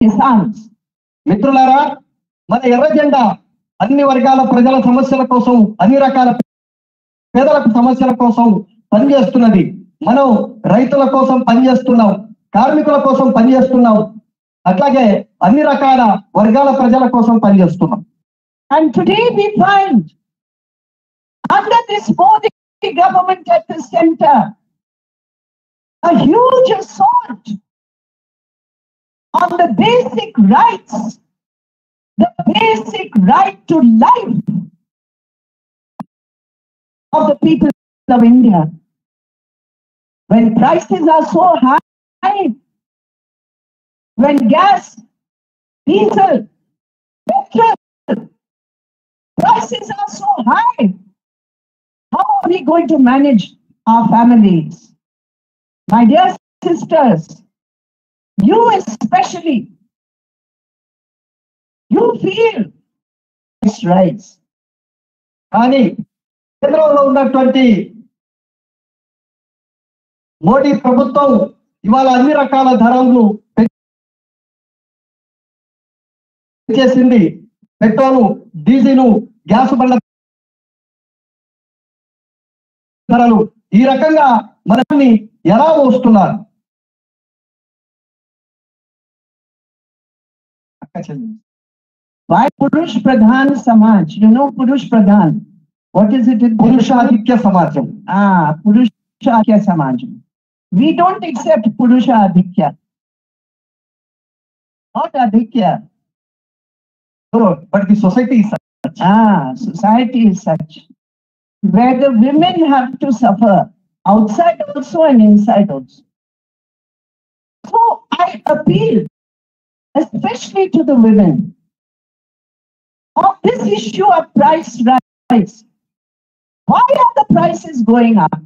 kisans. మిత్రులారా మన ఎర్ర జెండా అన్ని వర్గాల ప్రజల సమస్యల కోసం అన్ని రకాల పేదలకు సమస్యల కోసం పనిచేస్తున్నది మనం రైతుల కోసం పనిచేస్తున్నాం కార్మికుల కోసం పనిచేస్తున్నాం అట్లాగే అన్ని రకాల వర్గాల ప్రజల కోసం పనిచేస్తున్నాం And today we find under this Modi government at the center a huge assault on the basic rights, the basic right to life of the people of India. When prices are so high, when gas, diesel, petrol, prices are so high. How are we going to manage our families? My dear sisters, you especially, you feel this rise. కానీ కేంద్రంలో ఉన్నటువంటి మోడీ ప్రభుత్వం ఇవాళ అన్ని రకాల ధరలను చేసింది petrol diesel gas బండ్ల ధరలు ఈ రకంగా మనల్ని ఎలా మోస్తున్నారు అక్క చెల్లి. Why Purush Pradhan Samaj? You know Purush Pradhan. What is it in పురుషాధిక్య సమాజం Ah, Purusha Samaj. We don't accept Purusha Adhikya. Not Adhikya. But the society Ah, society is such. Where the women have to suffer outside also and inside also. So I appeal, especially to the women, on this issue of price rise. Why are the prices going up?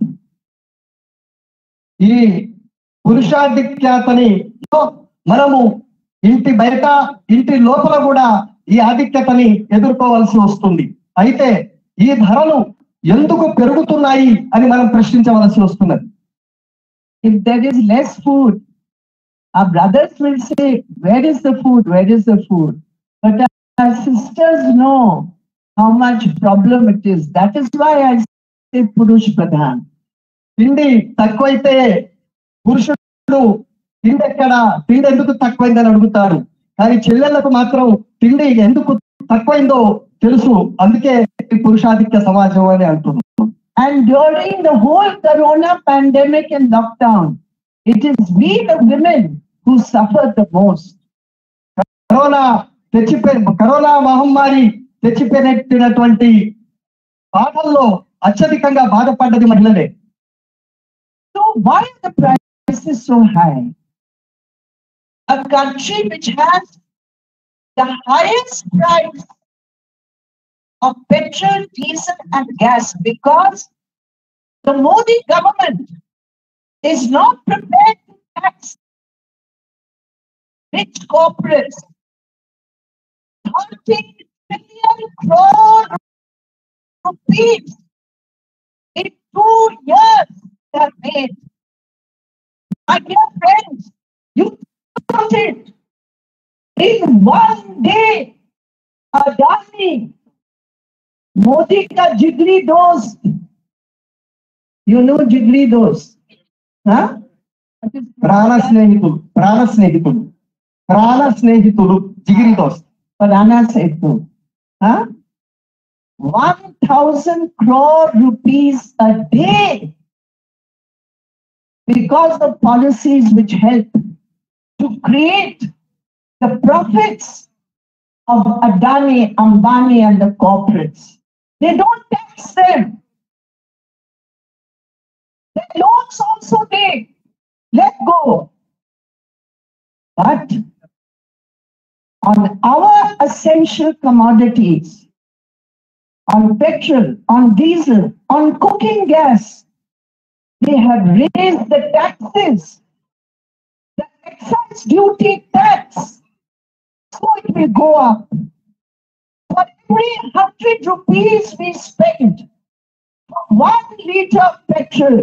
ఈ పురుషాధిక్యతని మనము ఇంటి బయట ఇంటి లోపల కూడా ఈ ఆధిక్యతని ఎదుర్కోవాల్సి వస్తుంది అయితే ఈ ధరలు ఎందుకు పెరుగుతున్నాయి అని మనం ప్రశ్నించవలసి వస్తున్నది If there is less food, our brothers will say, Where is the food? Where is the food? But our sisters know how much problem it is. That is why I say Purush Pradhan. తిండి తక్కువైతే పురుషుడు తిండి ఎక్కడ తిండి ఎందుకు తక్కువైందని అడుగుతారు కానీ చెల్లెళ్లకు మాత్రం తిండి ఎందుకు తక్కువైందో తెలుసు అందుకే ఈ పురుషాధిక్య సమాజం అని అంటున్నాం And during the whole corona pandemic and lockdown, it is we, the women, who suffered the most. Corona తెచ్చిపోయి కరోనా మహమ్మారి తెచ్చిపెట్టినటువంటి బాధల్లో అత్యధికంగా బాధపడ్డది మహిళలే So why are the prices so high? A country which has the highest price of petrol, diesel, and gas because the Modi government is not prepared to tax rich corporates. 30 trillion crore rupees in two years they have made. My dear friends, you count it. In one day, Adani, Modi ka jigri dost. You know jigri dost? Huh? What is ప్రాణ స్నేహితుడు ప్రాణ స్నేహితుడు ప్రాణ స్నేహితుడు జిగిరి దోస్త్ Parana Setu? Huh? 1000 crore rupees a day because of policies which help to create the profits of Adani, Ambani, and the corporates. They don't tax them. The loans also they let go. But on our essential commodities, on petrol, on diesel, on cooking gas, they have raised the taxes, the excise duty tax. So it will go up. For every hundred rupees we spend for one liter of petrol,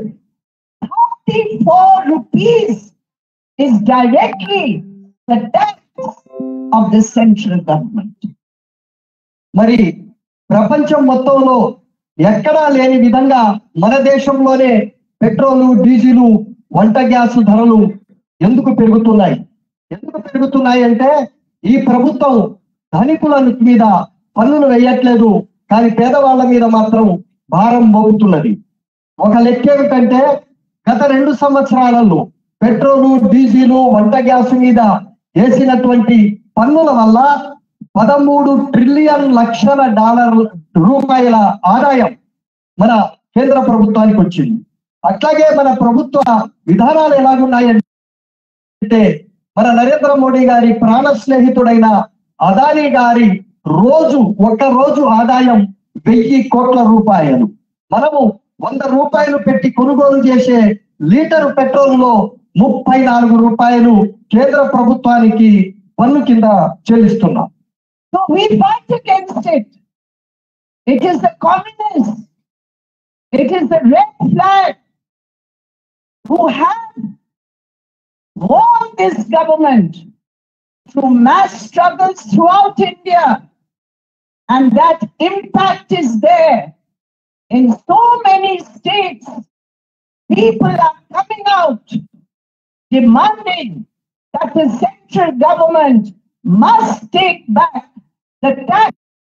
34 rupees is directly the tax of the central government. మరి ప్రపంచం మొత్తంలో ఎక్కడా లేని విధంగా మన దేశంలోనే petrol diesel వంట gas ధరలు ఎందుకు పెరుగుతున్నాయి ఎందుకు పెరుగుతున్నాయి అంటే ఈ ప్రభుత్వం ధనికుల మీద పన్నులు వేయట్లేదు కానీ పేదవాళ్ళ మీద మాత్రం భారం మోపుతున్నది ఒక లెక్క ఏమిటంటే గత రెండు సంవత్సరాలలో పెట్రోలు డీజిలు వంట గ్యాస్ మీద వేసినటువంటి పన్నుల వల్ల పదమూడు ట్రిలియన్ లక్షల డాలర్ రూపాయల ఆదాయం మన కేంద్ర ప్రభుత్వానికి వచ్చింది అట్లాగే మన ప్రభుత్వ విధానాలు ఎలాగున్నాయంటే మన నరేంద్ర మోడీ గారి ప్రాణ స్నేహితుడైన అదానీ గారి రోజు ఒక రోజు ఆదాయం వెయ్యి కోట్ల రూపాయలు మనము వంద రూపాయలు పెట్టి కొనుగోలు చేసే లీటరు పెట్రోల్ లో ముప్పై నాలుగు రూపాయలు కేంద్ర ప్రభుత్వానికి పన్ను కింద చెల్లిస్తున్నాం So we fight against it. It is the communists. It is the red flag who have warned this government through mass struggles throughout India. And that impact is there. In so many states, people are coming out demanding that the central government must take back the tax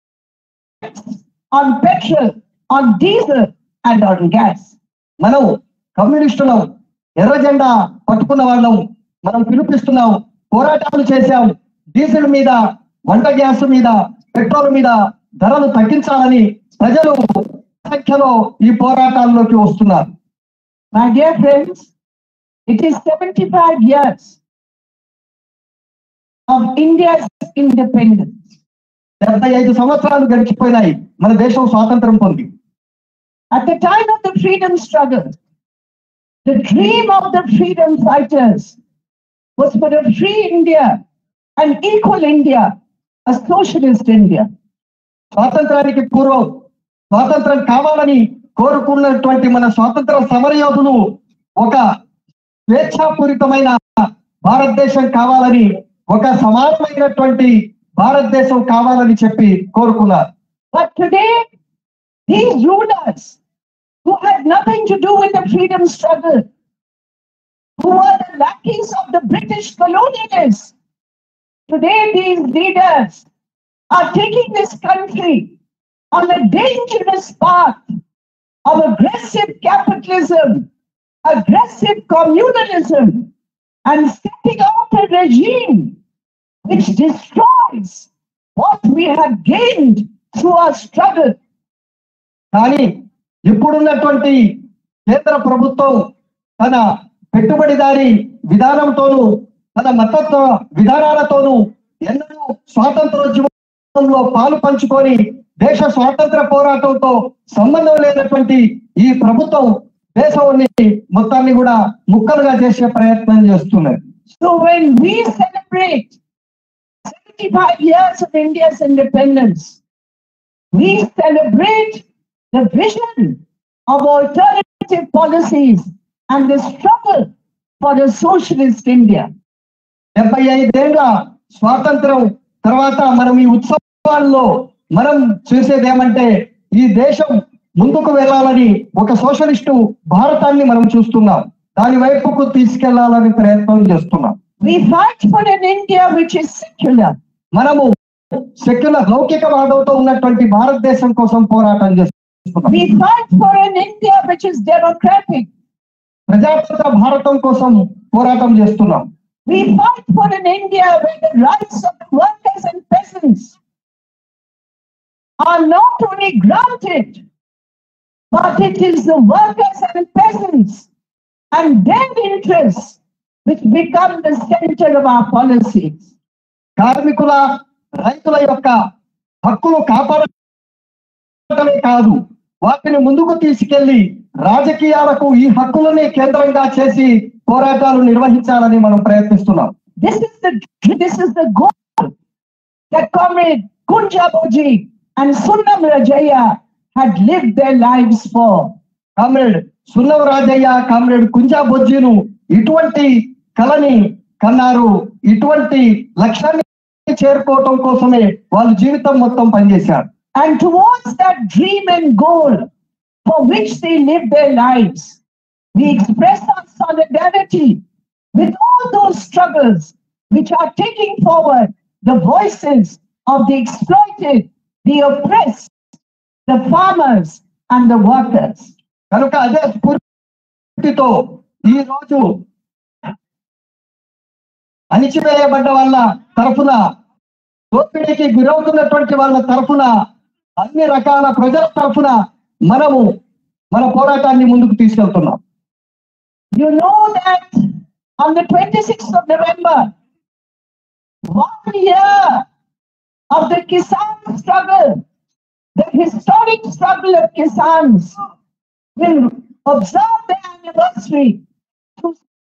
on petrol, on diesel, and on gas. మనం కమ్యూనిస్టులం ఎర్ర జెండా పట్టుకున్న వాళ్ళం మనం పిలిపిస్తున్నాం పోరాటాలు చేశాం diesel మీద వంట గ్యాస్ మీద పెట్రోల్ మీద ధరలు తగ్గించాలని ప్రజలు సంఖ్యలో ఈ పోరాటాల్లోకి వస్తున్నారు My dear friends, it is 75 years of India's independence. డెబ్బై ఐదు సంవత్సరాలు గడిచిపోయినాయి మన దేశం స్వాతంత్రం పొంది At the time of the freedom struggle, the dream of the freedom fighters was for a free India, an equal India, a socialist India. స్వాతంత్రానికి పూర్వం స్వాతంత్రం కావాలని కోరుకున్నటువంటి మన స్వాతంత్ర సమరయోధులు ఒక స్వేచ్ఛాపూరితమైన భారతదేశం కావాలని ఒక సమానమైనటువంటి భారతదేశం కావాలని చెప్పి కోరుకున్నారు But today, these rulers who had nothing to do with the freedom struggle, who were the lackeys of the British colonialists, today these leaders are taking this country on a dangerous path of aggressive capitalism, aggressive communalism, and setting out a regime which destroys what we have gained through our struggle. కానీ ఇప్పుడున్నటువంటి కేంద్ర ప్రభుత్వం తన పెట్టుబడిదారి విధానంతోనూ తన మతత్వ విధానాలతోనూ ఎన్నడూ స్వాతంత్రోద్యమంలో పాలు పంచుకొని దేశ స్వాతంత్ర పోరాటంతో సంబంధం లేనటువంటి ఈ ప్రభుత్వం దేశాన్ని మొత్తాన్ని కూడా ముక్కలుగా చేసే ప్రయత్నం చేస్తున్నది So when we celebrate 75 years of India's independence, we celebrate the vision of alternative policies and the struggle for a socialist India. డెబ్బై ఐదేళ్ల స్వాతంత్రం తర్వాత మనం ఈ ఉత్సవాల్లో మనం చూసేది ఏమంటే ఈ దేశం ముందుకు వెళ్ళాలని ఒక సోషలిస్టు భారతాన్ని మనం చూస్తున్నాం దాని వైపుకు తీసుకెళ్లాలని ప్రయత్నం చేస్తున్నాం We fight for an India which is secular. మనము సెక్యులర్ లౌకికవాదంతో ఉన్నటువంటి భారతదేశం కోసం పోరాటం చేస్తున్నాం We fight for an India which is democratic. ప్రజాతంత్ర భారతం కోసం పోరాటం చేస్తున్నాం We fight for an India where the rights of the workers and peasants are not only granted, but it is the workers and peasants and their interests which become the center of our policies. కార్మికుల రైతుల యొక్క హక్కులు కాపాడటమే కాదు వాటిని ముందుకు తీసుకెళ్లి రాజకీయాలకు ఈ హక్కులని కేంద్రంగా చేసి పోరాటాలు నిర్వహించాలని మనం ప్రయత్నిస్తున్నాం This is the this is the goal that Comrade Kunja Boji and Sundam Rajaya had lived their lives for. Comrade Sunnam Rajaiah comrade Kunja బొజ్జీను ఇటువంటి కళని కన్నారు ఇటువంటి లక్ష్యాన్ని చేరుకోవటం కోసమే వాళ్ళు జీవితం మొత్తం పనిచేశారు And towards that dream and goal for which they live their lives, we express our solidarity with all those struggles which are taking forward the voices of the exploited, the oppressed, the farmers, and the workers. కనుక అదే స్ఫూర్తితో ఈ రోజు అణిచివేయబడ్డ వాళ్ళ తరఫున దోపిడీకి గురవుతున్నటువంటి వాళ్ళ తరఫున అన్ని రకాల ప్రజల తరఫున మనము మన పోరాటాన్ని ముందుకు తీసుకెళ్తున్నాం You know that on the 26th of November, one year of the Kisan struggle, the historic struggle of Kisans, will observe the anniversary through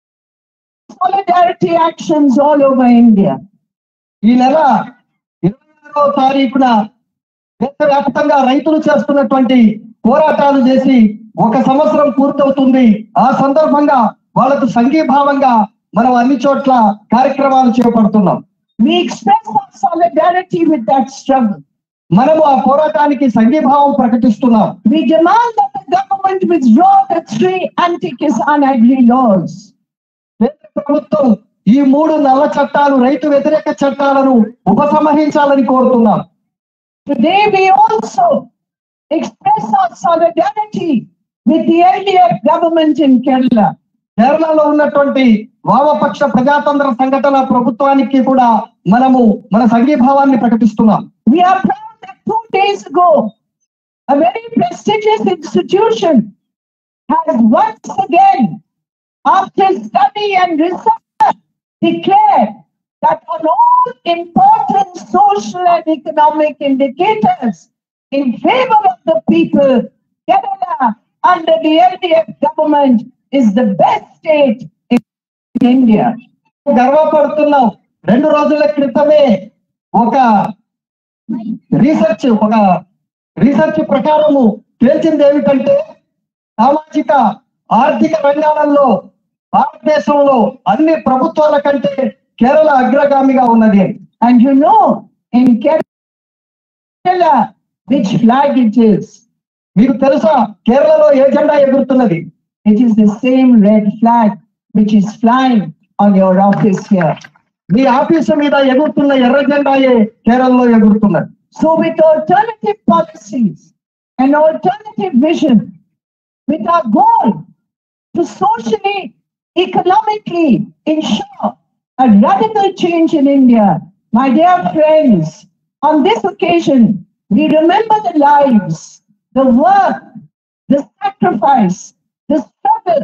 solidarity actions all over India. ఈ నెల ఇరవై ఆరో తారీఖున దేశవ్యాప్తంగా రైతులు చేస్తున్నటువంటి పోరాటాలు చేసి ఒక సంవత్సరం పూర్తవుతుంది ఆ సందర్భంగా వాళ్ళకు సంఘీభావంగా మనం అన్ని చోట్ల కార్యక్రమాలు చేపడుతున్నాం We express our solidarity with that struggle. మనము ఆ పోరాటానికి సంఘీభావం ప్రకటిస్తున్నాం We demand that the government withdraw the three anti-Kisan agri laws. కేంద్ర ప్రభుత్వం ఈ మూడు నల్ల చట్టాలు రైతు వ్యతిరేక చట్టాలను ఉపసంహరించాలని కోరుతున్నాం Today we also express our solidarity with the LDF government in Kerala. కేరళలో ఉన్నటువంటి వామపక్ష ప్రజాతంత్ర సంఘటన ప్రభుత్వానికి కూడా మనము మన సంఘీభావాన్ని ప్రకటిస్తున్నాం We are proud that two days ago, a very prestigious institution has once again, after study and research, declared that on all important social and economic indicators in favor of the people, Kerala under the LDF government is the best state in India. గర్వపడుతున్నాం రెండు రోజుల క్రితమే ఒక research ఒక research ప్రకారము తేల్చింది ఏమిటంటే సామాజిక ఆర్థిక రంగాలలో భారతదేశంలో అన్ని ప్రభుత్వాల కంటే కేరళ అగ్రగామిగా ఉన్నది అని. And you know, in Kerala, which flag it is? మీకు తెలుసా కేరళలో ఏ జెండా ఎగురుతున్నది It is the same red flag which is flying on your office here. మీ ఆఫీసు మీద ఎగురుతున్న ఎర్ర జెండాయే కేరళలో ఎగురుతున్నది So, with alternative policies and alternative vision, with our goal to socially, economically ensure a radical change in India, my dear friends, on this occasion, we remember the lives, the work, the sacrifice, the struggle,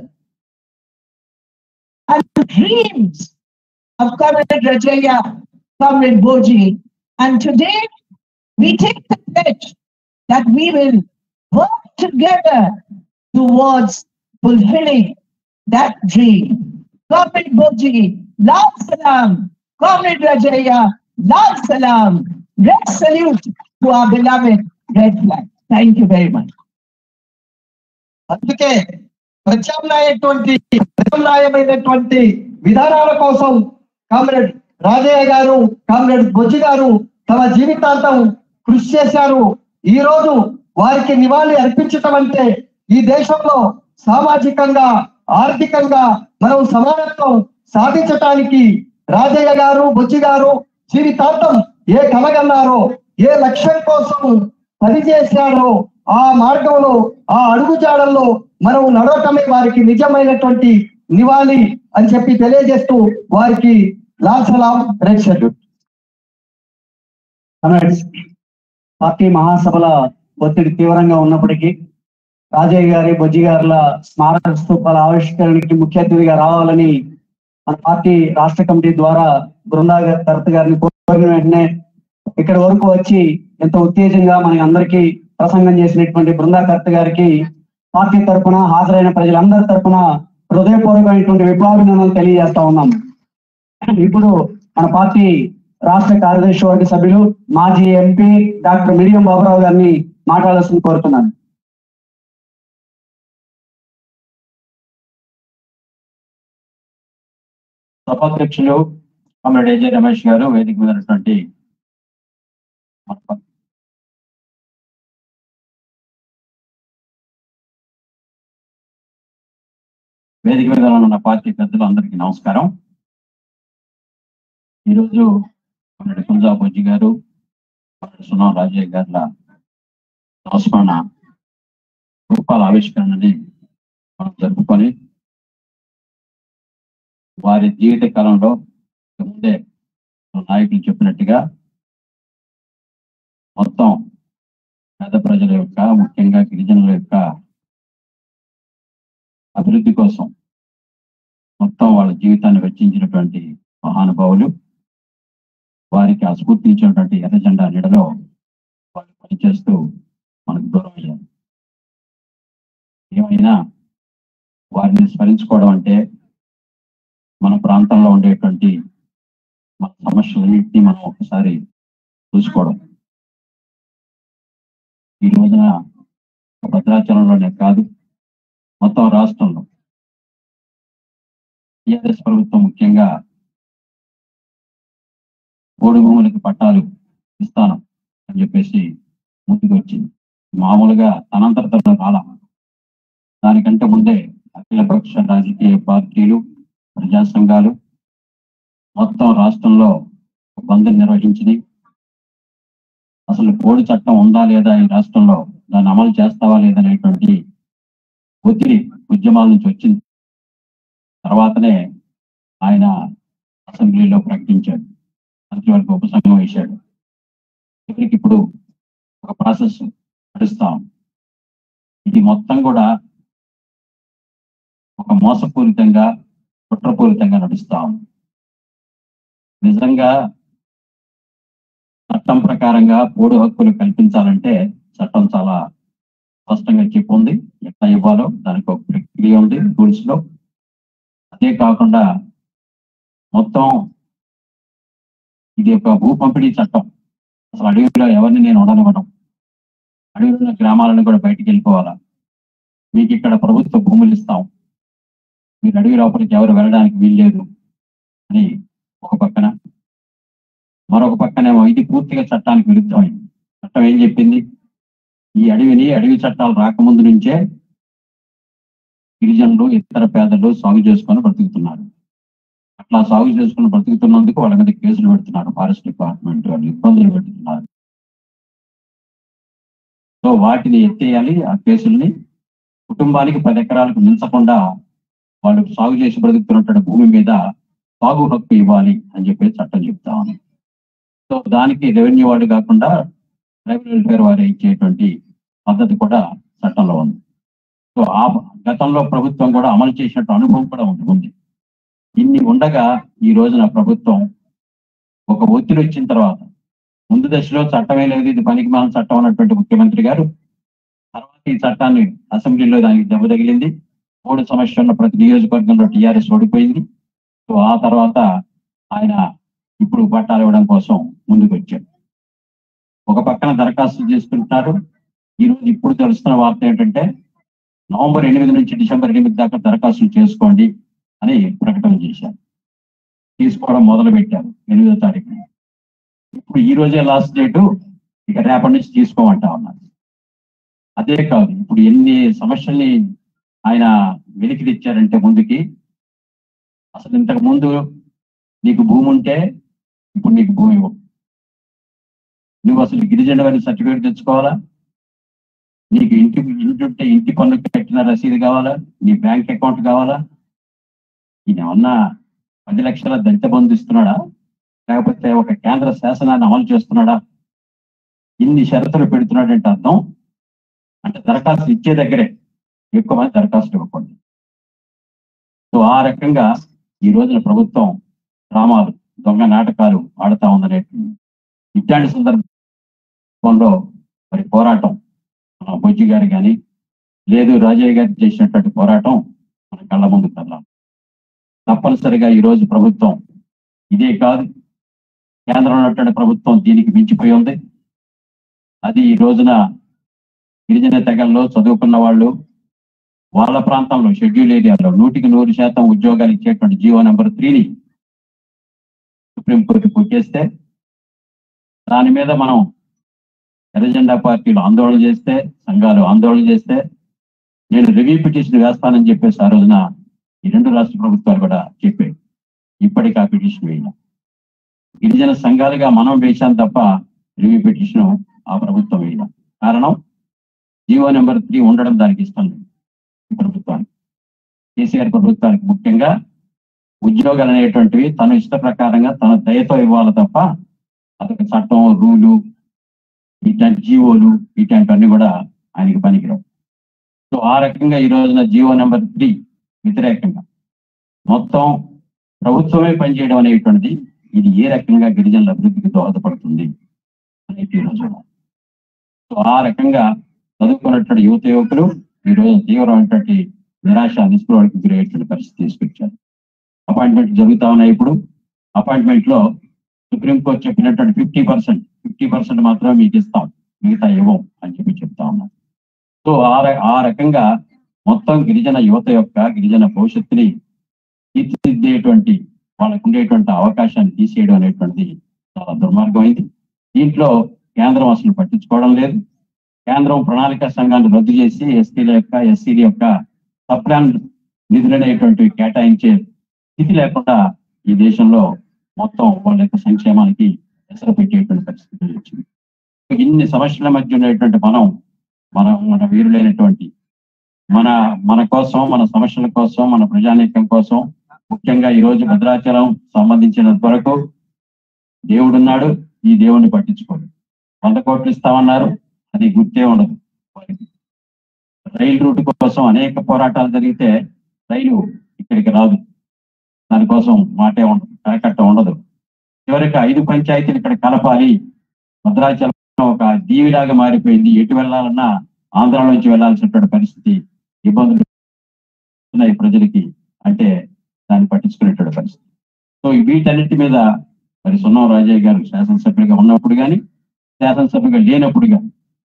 and the dreams of Comrade Rajaya, Comrade Boji. And today, we take the pledge that we will work together towards fulfilling that dream. Comrade Boji, Lal Salam. Comrade Rajaya, Lal Salam. Red salute to our beloved Red Flag. Thank you very much. అందుకే ప్రత్యామ్నాయటువంటి ప్రత్యామ్నాయమైనటువంటి విధానాల కోసం comrade Rajaiah గారు comrade బొజ్జి గారు తమ జీవితాంతం కృషి చేశారు ఈ రోజు వారికి నివాళి అర్పించటం అంటే ఈ దేశంలో సామాజికంగా ఆర్థికంగా మనం సమానత్వం సాధించటానికి రాజయ్య గారు బొజ్జి గారు జీవితాంతం ఏ కలగన్నారో ఏ లక్ష్యం కోసం పనిచేశారో ఆ మార్గంలో ఆ అడుగుజాడల్లో మనం నడవటమే వారికి నిజమైనటువంటి నివాళి అని చెప్పి తెలియజేస్తూ వారికి లాల్ సలాం రెడ్ షెడ్యూల్ కమ్రేడ్స్ పార్టీ మహాసభల ఒత్తిడి తీవ్రంగా ఉన్నప్పటికీ రాజయ్య గారి బొజ్జి గారుల స్మారక స్తూపాల ఆవిష్కరణకి ముఖ్య అతిథిగా రావాలని మన పార్టీ రాష్ట్ర కమిటీ ద్వారా బృందా కర్త గారిని కోరిన వెంటనే ఇక్కడ వరకు వచ్చి ఎంతో ఉత్తేజంగా మనకి అందరికీ ప్రసంగం చేసినటువంటి బృందా కర్త గారికి పార్టీ తరఫున హాజరైన ప్రజలందరి తరఫున హృదయపూర్వకమైనటువంటి విప్లవాభినందనలు తెలియజేస్తా ఉన్నాం ఇప్పుడు మన పార్టీ రాష్ట్ర కార్యదర్శి వర్గ సభ్యులు మాజీ ఎంపీ డాక్టర్ మిడియం బాబురావు గారిని మాట్లాడాల్సింది కోరుతున్నాను సభాధ్యక్షులు కామ్రేడ్ ఏజే రమేష్ గారు వేదిక మీద ఉన్నటువంటి మన వేదిక మీద ఉన్న పార్టీ పెద్దలు అందరికీ నమస్కారం ఈరోజు కామ్రేడ్ కుంజా బొజ్జి గారు కామ్రేడ్ సునం రాజయ్య గారుల సంస్మరణ రూపాల ఆవిష్కరణని మనం జరుపుకొని వారి జీవిత కాలంలో ముందే నాయకులు చెప్పినట్టుగా మొత్తం పేద ప్రజల యొక్క ముఖ్యంగా గిరిజనుల యొక్క అభివృద్ధి కోసం మొత్తం వాళ్ళ జీవితాన్ని వెచ్చించినటువంటి మహానుభావులు వారికి ఆ స్ఫూర్తించినటువంటి ఎర్ర జెండా నీడలో వాళ్ళు పనిచేస్తూ మనకు దూరం అయ్యారు ఏమైనా వారిని స్మరించుకోవడం అంటే మన ప్రాంతంలో ఉండేటువంటి మన సమస్యలన్నింటినీ మనం ఒకసారి చూసుకోవడం ఈ రోజున భద్రాచలంలోనే కాదు మొత్తం రాష్ట్రంలో టిఆర్ఎస్ ప్రభుత్వం ముఖ్యంగా ఓడి భూములకి పట్టాలు ఇస్తాను అని చెప్పేసి ముందుకు వచ్చింది మామూలుగా అనంతరతలో రాల దానికంటే ముందే అఖిలపక్ష రాజకీయ పార్టీలు ప్రజా సంఘాలు మొత్తం రాష్ట్రంలో బంద్ నిర్వహించింది అసలు కోడి చట్టం ఉందా లేదా ఈ రాష్ట్రంలో దాన్ని అమలు చేస్తావా లేదనేటువంటి ఒత్తిడి ఉద్యమాల నుంచి వచ్చింది తర్వాతనే ఆయన అసెంబ్లీలో ప్రకటించాడు మంత్రివర్గ ఉపసంఘం వేశాడు ఇక్కడికి ఇప్పుడు ఒక ప్రాసెస్ నడుస్తాం ఇది మొత్తం కూడా ఒక మోసపూరితంగా కుట్రపూరితంగా నడుస్తాం నిజంగా చట్టం ప్రకారంగా పోడు హక్కులు కల్పించాలంటే చట్టం చాలా స్పష్టంగా చెప్పి ఉంది ఎట్లా ఇవ్వాలో దానికి ఒక ప్రక్రియ ఉంది రూల్స్ లో అదే కాకుండా మొత్తం ఇది ఒక భూ పంపిణీ చట్టం అసలు అడవిలో ఎవరిని నేను ఉండనివ్వడం అడవిలో ఉన్న గ్రామాలను కూడా బయటికి వెళ్ళిపోవాలా మీకు ఇక్కడ ప్రభుత్వ భూములు ఇస్తాం మీరు అడవి లోపలికి ఎవరు వెళ్ళడానికి వీల్లేదు అని ఒక పక్కన మరొక పక్కనేమో ఇది పూర్తిగా చట్టానికి విరుద్ధమైంది చట్టం ఏం చెప్పింది ఈ అడవిని అడవి చట్టాలు రాకముందు నుంచే గిరిజనులు ఇతర పేదలు సాగు చేసుకొని బ్రతుకుతున్నారు అట్లా సాగు చేసుకుని బ్రతుకుతున్నందుకు వాళ్ళ మీద కేసులు పెడుతున్నారు ఫారెస్ట్ డిపార్ట్మెంట్ వాళ్ళు ఇబ్బందులు పెడుతున్నారు సో వాటిని ఎత్తేయాలి ఆ కేసుల్ని కుటుంబానికి పది ఎకరాలకు మించకుండా వాళ్ళు సాగు చేసి బ్రతుకుతున్నటువంటి భూమి మీద సాగు హక్కు ఇవ్వాలి అని చెప్పి చట్టం చెప్తా ఉంది సో దానికి రెవెన్యూ వాళ్ళు కాకుండా ట్రైబల్ వెల్ఫేర్ వారు ఇచ్చేటువంటి పద్ధతి కూడా చట్టంలో ఉంది సో ఆ గతంలో ప్రభుత్వం కూడా అమలు చేసినట్టు అనుభవం కూడా ఉంది ఉంది ఇన్ని ఉండగా ఈ రోజున ప్రభుత్వం ఒక ఒత్తిడి వచ్చిన తర్వాత ముందు దశలో చట్టమే లేదు ఇది పనికి మాల చట్టం అన్నటువంటి ముఖ్యమంత్రి గారు తర్వాత ఈ చట్టాన్ని అసెంబ్లీలో దానికి దెబ్బ తగిలింది మూడు సమస్య ఉన్న ప్రతి నియోజకవర్గంలో టీఆర్ఎస్ ఓడిపోయింది సో ఆ తర్వాత ఆయన ఇప్పుడు పట్టాలు ఇవ్వడం కోసం ముందుకు వచ్చాడు ఒక పక్కన దరఖాస్తు చేసుకుంటున్నారు ఈ రోజు ఇప్పుడు తెలుస్తున్న వార్త ఏంటంటే నవంబర్ ఎనిమిది నుంచి డిసెంబర్ ఎనిమిది దాకా దరఖాస్తులు చేసుకోండి అని ప్రకటన చేశారు తీసుకోవడం మొదలు పెట్టారు ఎనిమిదో తారీఖు ఇప్పుడు ఈ రోజే లాస్ట్ డేటు ఇక రేపటి నుంచి తీసుకోమంటా ఉన్నారు అదే కాదు ఇప్పుడు ఎన్ని సమస్యల్ని ఆయన వెలికి తెచ్చారంటే ముందుకి అసలు ఇంతకు ముందు నీకు భూమి ఉంటే ఇప్పుడు నీకు భూమి ఇవ్వం నువ్వు అసలు గిరిజన అని సర్టిఫికేట్ తెచ్చుకోవాలా నీకు ఇంటి ఇంటి ఉంటే ఇంటి పన్ను కట్టిన రసీదు కావాలా నీ బ్యాంక్ అకౌంట్ కావాలా ఈయన ఏమన్నా పది లక్షల దళిత బంధు ఇస్తున్నాడా లేకపోతే ఒక కేంద్ర శాసనాన్ని అమలు చేస్తున్నాడా ఇన్ని షరతులు పెడుతున్నాడంటే అర్థం అంటే దరఖాస్తు ఇచ్చే దగ్గరే ఎక్కువ మంది దరఖాస్తులు ఇవ్వకండి సో ఆ రకంగా ఈ రోజున ప్రభుత్వం డ్రామాలు దొంగ నాటకాలు ఆడుతా ఉందనే ఇట్లాంటి సందర్భంలో మరి పోరాటం మన బొజ్జి గారు కానీ లేదు రాజయ్య గారు చేసినటువంటి పోరాటం మన కళ్ళ ముందు కదలాలి తప్పనిసరిగా ఈ రోజు ప్రభుత్వం ఇదే కాదు కేంద్రంలో ఉన్నటువంటి ప్రభుత్వం దీనికి మించిపోయి ఉంది అది ఈ రోజున గిరిజన తెగల్లో చదువుకున్న వాళ్ళు వాళ్ళ ప్రాంతంలో షెడ్యూల్ ఏరియాలో నూటికి నూరు శాతం ఉద్యోగాలు ఇచ్చేటువంటి జీవో నెంబర్ త్రీని సుప్రీంకోర్టు కొట్టేస్తే దాని మీద మనం ఎర్రజెండా పార్టీలు ఆందోళన చేస్తే సంఘాలు ఆందోళన చేస్తే నేను రివ్యూ పిటిషన్ వేస్తానని చెప్పేసి ఆ రోజున ఈ రెండు రాష్ట్ర ప్రభుత్వాలు కూడా చెప్పాయి ఇప్పటికి ఆ పిటిషన్ వేయాలి గిరిజన సంఘాలుగా మనం వేశాం తప్ప రివ్యూ పిటిషన్ ఆ ప్రభుత్వం వేయాలి కారణం జీవో నెంబర్ త్రీ ఉండడం దానికి ఇష్టం లేదు ఈ ప్రభుత్వానికి కేసీఆర్ ప్రభుత్వానికి ముఖ్యంగా ఉద్యోగాలు అనేటువంటివి తన ఇష్ట ప్రకారంగా తన దయతో ఇవ్వాలి తప్ప అతనికి చట్టం రూలు ఇట్లాంటి జీవోలు ఇట్లాంటివన్నీ కూడా ఆయనకి పనికిరావు సో ఆ రకంగా ఈ రోజున జీవో నెంబర్ త్రీ వ్యతిరేకంగా మొత్తం ప్రభుత్వమే పనిచేయడం అనేటువంటిది ఇది ఏ రకంగా గిరిజనుల అభివృద్ధికి దోహదపడుతుంది అనేది ఈ రోజు సో ఆ రకంగా చదువుకున్నటువంటి యువత యువకులు ఈ రోజు తీవ్రమైనటువంటి నిరాశ నిస్పృహలకు గురయ్యేటువంటి పరిస్థితి తీసుకొచ్చారు అపాయింట్మెంట్ జరుగుతా ఉన్నాయి ఇప్పుడు అపాయింట్మెంట్ లో సుప్రీంకోర్టు చెప్పినటువంటి ఫిఫ్టీ పర్సెంట్ ఫిఫ్టీ పర్సెంట్ మాత్రమే మీకు ఇస్తాం మిగతా ఇవ్వం అని చెప్పి చెప్తా ఉన్నారు సో ఆ ర- ఆ రకంగా మొత్తం గిరిజన యువత యొక్క గిరిజన భవిష్యత్తుని తీర్చిదిద్దేటువంటి వాళ్ళకు ఉండేటువంటి అవకాశాన్ని తీసేయడం అనేటువంటిది చాలా దుర్మార్గమైంది దీంట్లో కేంద్రం అసలు పట్టించుకోవడం లేదు కేంద్రం ప్రణాళిక సంఘాన్ని రద్దు చేసి ఎస్టీల యొక్క ఎస్సీల యొక్క సప్లాన్ నిధులు అనేటువంటివి కేటాయించే స్థితి లేకుండా ఈ దేశంలో మొత్తం వాళ్ళ యొక్క సంక్షేమానికి ఎసరు పెట్టేటువంటి పరిస్థితి వచ్చింది ఇన్ని సమస్యల మధ్య ఉండేటువంటి మనం మన మన వీరులైనటువంటి మన మన కోసం మన సమస్యల కోసం మన ప్రజానీకం కోసం ముఖ్యంగా ఈ రోజు భద్రాచలం సంబంధించినంత వరకు దేవుడున్నాడు ఈ దేవుణ్ణి పట్టించుకోడు వంద కోట్లు ఇస్తామన్నారు అది గుర్తే ఉండదు వారికి రైలు రూట్ కోసం అనేక పోరాటాలు జరిగితే రైలు ఇక్కడికి రాదు దానికోసం మాటే ఉండదు కరకట్ట ఉండదు చివరికి ఐదు పంచాయతీలు ఇక్కడ కలపాలి భద్రాచలం ఒక దీవిలాగా మారిపోయింది ఎటు వెళ్ళాలన్నా ఆంధ్ర నుంచి వెళ్ళాల్సినటువంటి పరిస్థితి ఇబ్బందులు ఉన్నాయి ప్రజలకి అంటే దాన్ని పట్టించుకునేటువంటి పరిస్థితి సో ఈ వీటన్నిటి మీద మరి సున్నం రాజయ్య గారు శాసనసభ్యులుగా ఉన్నప్పుడు కానీ శాసనసభ్యుగా లేనప్పుడు కానీ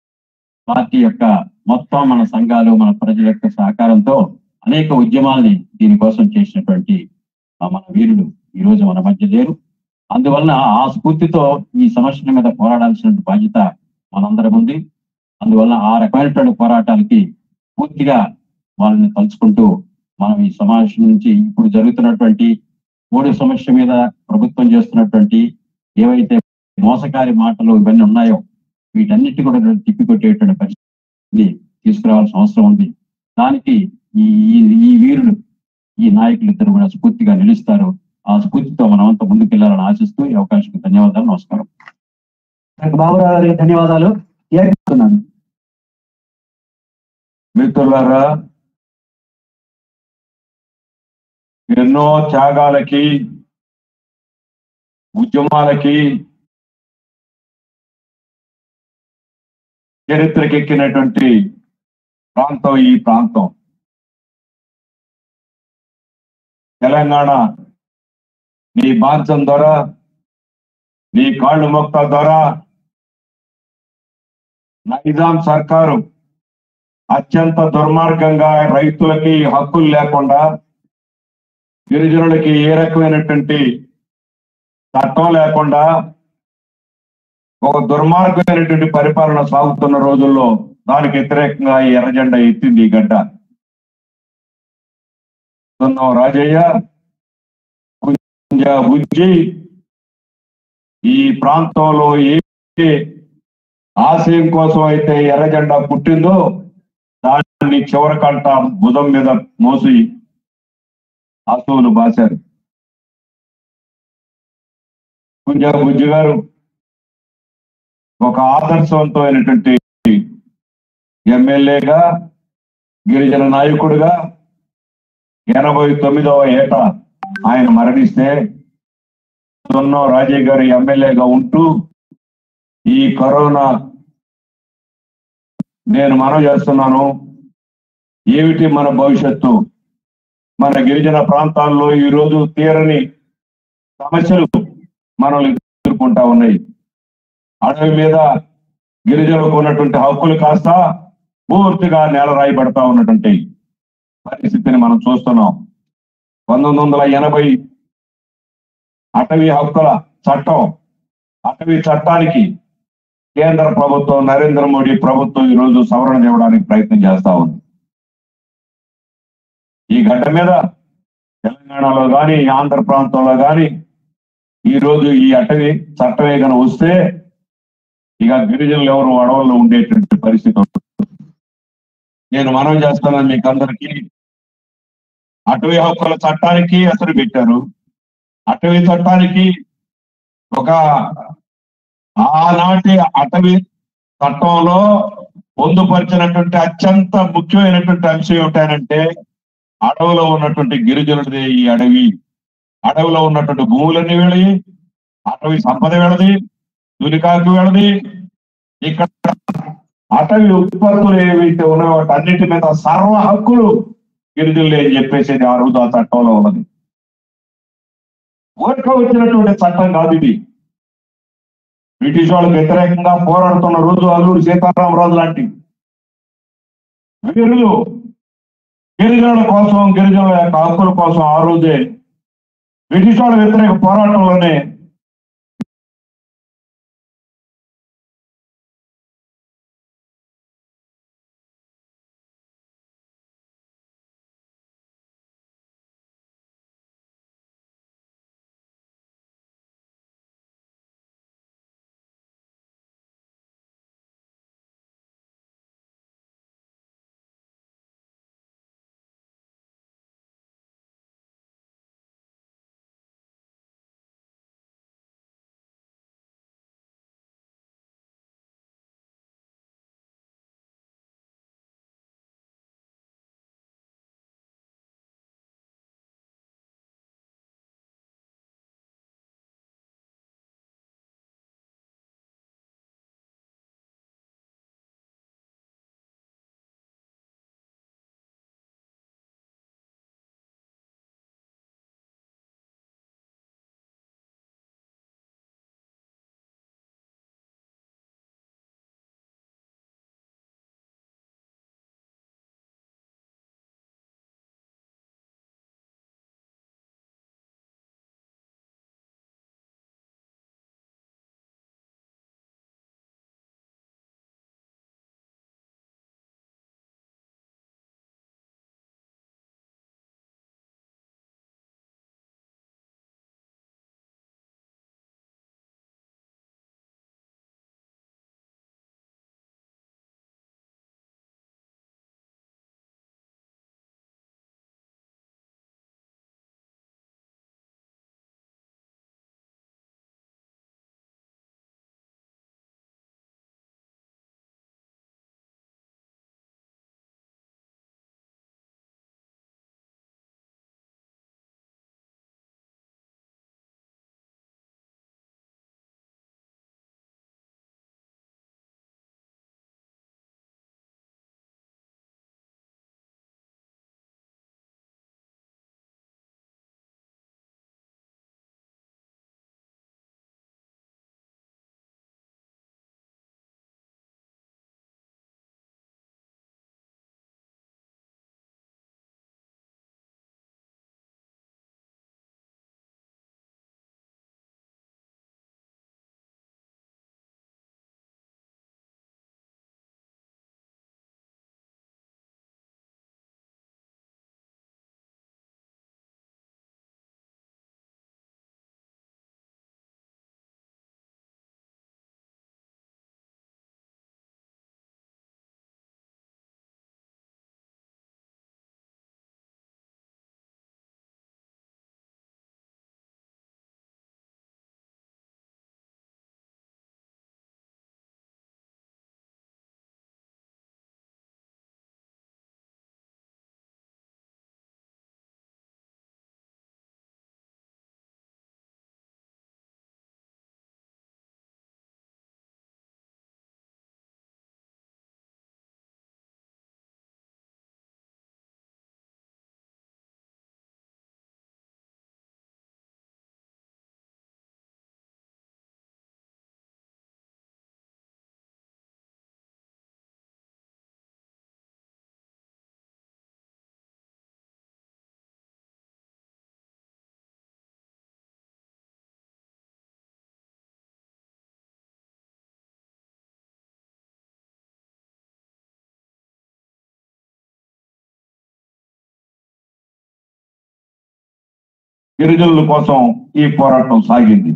పార్టీ యొక్క మొత్తం మన సంఘాలు మన ప్రజల యొక్క సహకారంతో అనేక ఉద్యమాల్ని దీనికోసం చేసినటువంటి ఆ మన వీరులు ఈ రోజు మన మధ్య లేరు అందువలన ఆ స్ఫూర్తితో ఈ సమస్యల మీద పోరాడాల్సిన బాధ్యత మనందరం ఉంది అందువలన ఆ రకమైనటువంటి పోరాటాలకి పూర్తిగా వాళ్ళని తలుచుకుంటూ మనం ఈ సమావేశం నుంచి ఇప్పుడు జరుగుతున్నటువంటి మూడు సమస్య మీద ప్రభుత్వం చేస్తున్నటువంటి ఏవైతే మోసకారి మాటలు ఇవన్నీ ఉన్నాయో వీటన్నిటి కూడా తిప్పికొట్టేటువంటి పరిస్థితి తీసుకురావాల్సిన అవసరం ఉంది దానికి ఈ ఈ- ఈ వీరులు ఈ నాయకులు ఇద్దరు కూడా స్ఫూర్తిగా నిలుస్తారు ఆ స్ఫూర్తితో మనమంతా ముందుకెళ్లాలని ఆశిస్తూ ఈ అవకాశం ధన్యవాదాలు నమస్కారం డాక్టర్ బాబురావు గారికి ధన్యవాదాలు ఏర్పడుతున్నాను మిత్రులారా ఎన్నో త్యాగాలకి ఉద్యమాలకి చరిత్రకెక్కినటువంటి ప్రాంతం ఈ ప్రాంతం తెలంగాణ నీ బాంచం ద్వారా నీ కాళ్ళు మొక్క ద్వారా నైజాం సర్కారు అత్యంత దుర్మార్గంగా రైతులకి హక్కులు లేకుండా గిరిజనులకి ఏ రకమైనటువంటి చట్టం లేకుండా ఒక దుర్మార్గమైనటువంటి పరిపాలన సాగుతున్న రోజుల్లో దానికి వ్యతిరేకంగా ఈ ఎర్రజెండా ఎత్తింది ఈ గడ్డ సున్నం రాజయ్య కుంజ బుజ్జి ఈ ప్రాంతంలో ఏ ఆశయం కోసం అయితే ఎర్రజెండా పుట్టిందో దాన్ని చివరికంట భుజం మీద మోసి అసూలు బాశారు కుంజ బుజ్జి గారు ఒక ఆదర్శవంతమైనటువంటి ఎమ్మెల్యేగా గిరిజన నాయకుడిగా ఎనభై తొమ్మిదవ ఏట ఆయన మరణిస్తే సున్నం రాజయ్య గారు ఎమ్మెల్యేగా ఉంటూ ఈ కరోనా నేను మనవి చేస్తున్నాను ఏమిటి మన భవిష్యత్తు మన గిరిజన ప్రాంతాల్లో ఈ రోజు తీరని సమస్యలు మనల్ని ఎదుర్కొంటా ఉన్నాయి అడవి మీద గిరిజనులకు ఉన్నటువంటి హక్కులు కాస్త పూర్తిగా నేల రాయబడతా ఉన్నటువంటి పరిస్థితిని మనం చూస్తున్నాం పంతొమ్మిది వందల ఎనభై అటవీ హక్కుల చట్టం అటవీ చట్టానికి కేంద్ర ప్రభుత్వం నరేంద్ర మోడీ ప్రభుత్వం ఈ రోజు సవరణ చేయడానికి ప్రయత్నం చేస్తా ఉంది ఈ గడ్డ మీద తెలంగాణలో గాని ఆంధ్ర ప్రాంతంలో గాని ఈ రోజు ఈ అటవీ చట్టమే కనుక వస్తే ఇక గిరిజనులు ఎవరు అడవుల్లో ఉండేటువంటి పరిస్థితి ఉంటుంది. నేను మనవి చేస్తున్నాను మీకు అందరికీ అటవీ హక్కుల చట్టానికి అసలు పెట్టారు అటవీ చట్టానికి ఒక ఆనాటి అటవీ చట్టంలో పొందుపరిచినటువంటి అత్యంత ముఖ్యమైనటువంటి అంశం ఏమిటంటే అడవిలో ఉన్నటువంటి గిరిజనుడిదే ఈ అడవి అడవిలో ఉన్నటువంటి భూములన్నీ వెళ్ళి అటవీ సంపద వెళ్ళది తునికాకు వెళ్ళది ఇక్కడ అటవీ ఉత్పత్తులు ఏవైతే ఉన్నాయో వాటి అన్నిటి మీద సర్వ హక్కులు గిరిజనులే అని చెప్పేసి ఆ రోజు ఆ చట్టంలో ఉన్నది ఊరిక వచ్చినటువంటి చట్టం కాదు ఇది బ్రిటిష్ వాళ్ళకి వ్యతిరేకంగా పోరాడుతున్న రోజు అల్లూరి సీతారామరాజు లాంటి వీరులు గిరిజనుల కోసం గిరిజనుల యొక్క హక్కుల కోసం ఆ రోజే బ్రిటిష్ వాళ్ళ వ్యతిరేక పోరాటంలోనే గిరిజనుల కోసం ఈ పోరాటం సాగింది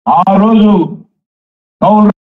ఆ రోజు కౌలు